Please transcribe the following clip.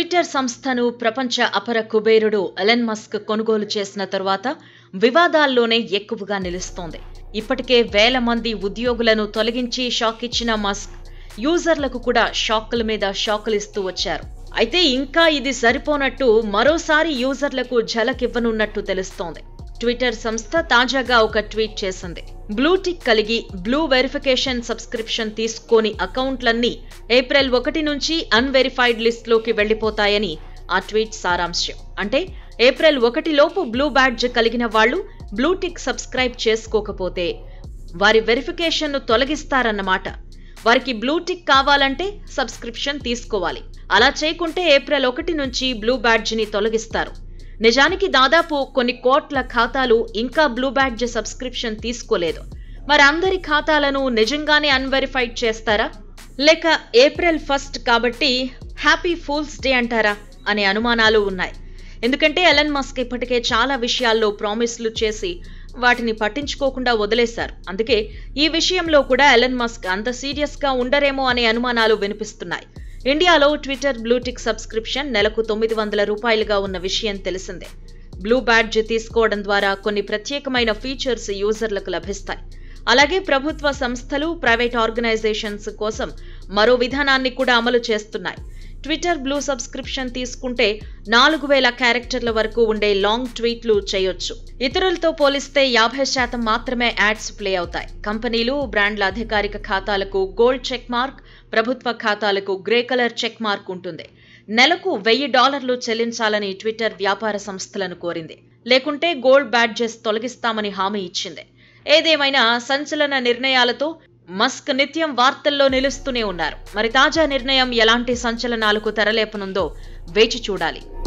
Twitter సంస్థను ప్రపంచ అపర కుబేరుడు ఎలన్ మస్క్ కొనుగోలు చేసిన తరువాత వివాదాల్లోనే ఎక్కువగా నిలుస్తోంది ఇప్పటికే వేల మంది ఉద్యోగులను తొలగించి షాక్ ఇచ్చిన మస్క్ యూజర్లకు కూడా షాకుల మీద షాకులు ఇస్తూ వచ్చారు అయితే ఇంకా ఇది సరిపోనట్టు మరోసారి యూజర్లకు ఝలకివ్వనున్నట్టు తెలుస్తోంది ట్విట్టర్ సంస్థ తాజాగా ఒక ట్వీట్ చేసింది బ్లూటిక్ కలిగి బ్లూ వెరిఫికేషన్ సబ్స్క్రిప్షన్ తీసుకోని అకౌంట్లన్నీ ఏప్రిల్ ఒకటి నుంచి అన్వెరిఫైడ్ లిస్ట్లోకి వెళ్లిపోతాయని ఆ ట్వీట్ సారాంశం అంటే ఏప్రిల్ ఒకటి లోపు బ్లూ బ్యాడ్జ్ కలిగిన వాళ్ళు బ్లూటిక్ సబ్స్క్రైబ్ చేసుకోకపోతే వారి వెరిఫికేషన్ను తొలగిస్తారన్నమాట వారికి బ్లూటిక్ కావాలంటే సబ్స్క్రిప్షన్ తీసుకోవాలి అలా చేయకుంటే ఏప్రిల్ ఒకటి నుంచి బ్లూ బ్యాడ్జ్ని తొలగిస్తారు నిజానికి దాదాపు కొన్ని కోట్ల ఖాతాలు ఇంకా బ్లూ బ్యాడ్జ్ సబ్స్క్రిప్షన్ తీసుకోలేదు మరి అందరి ఖాతాలను నిజంగానే అన్వెరిఫైడ్ చేస్తారా లేక ఏప్రిల్ ఫస్ట్ కాబట్టి హ్యాపీ ఫూల్స్ డే అంటారా అనే అనుమానాలు ఉన్నాయి ఎందుకంటే ఎలన్ మస్క్ ఇప్పటికే చాలా విషయాల్లో ప్రామిస్లు చేసి వాటిని పట్టించుకోకుండా వదిలేశారు అందుకే ఈ విషయంలో కూడా ఎలన్ మస్క్ అంత సీరియస్గా ఉండరేమో అనే అనుమానాలు వినిపిస్తున్నాయి ఇండియాలో ట్విట్టర్ బ్లూటిక్ సబ్స్క్రిప్షన్ నెలకు తొమ్మిది వందల రూపాయలుగా ఉన్న విషయం తెలిసిందే బ్లూ బ్యాడ్జ్ తీసుకోవడం ద్వారా కొన్ని ప్రత్యేకమైన ఫీచర్స్ యూజర్లకు లభిస్తాయి అలాగే ప్రభుత్వ సంస్థలు ప్రైవేట్ ఆర్గనైజేషన్స్ కోసం మరో విధానాన్ని కూడా అమలు చేస్తున్నాయి ట్విట్టర్ బ్లూ సబ్స్క్రిప్షన్ తీసుకుంటే నాలుగు వేల క్యారెక్టర్ల వరకు ఉండే లాంగ్ ట్వీట్లు చేయొచ్చు ఇతరులతో పోలిస్తే యాభై శాతం మాత్రమే యాడ్స్ ప్లే అవుతాయి కంపెనీలు బ్రాండ్ల అధికారిక ఖాతాలకు గోల్డ్ చెక్ మార్క్ ప్రభుత్వ ఖాతాలకు గ్రే కలర్ చెక్ మార్క్ ఉంటుంది నెలకు వెయ్యి డాలర్లు చెల్లించాలని ట్విట్టర్ వ్యాపార సంస్థలను కోరింది లేకుంటే గోల్డ్ బ్యాడ్జెస్ తొలగిస్తామని హామీ ఇచ్చింది ఏదేమైనా సంచలన నిర్ణయాలతో మస్క్ నిత్యం వార్తల్లో నిలుస్తూనే ఉన్నారు మరి తాజా నిర్ణయం ఎలాంటి సంచలనాలకు తెరలేపనుందో వేచి చూడాలి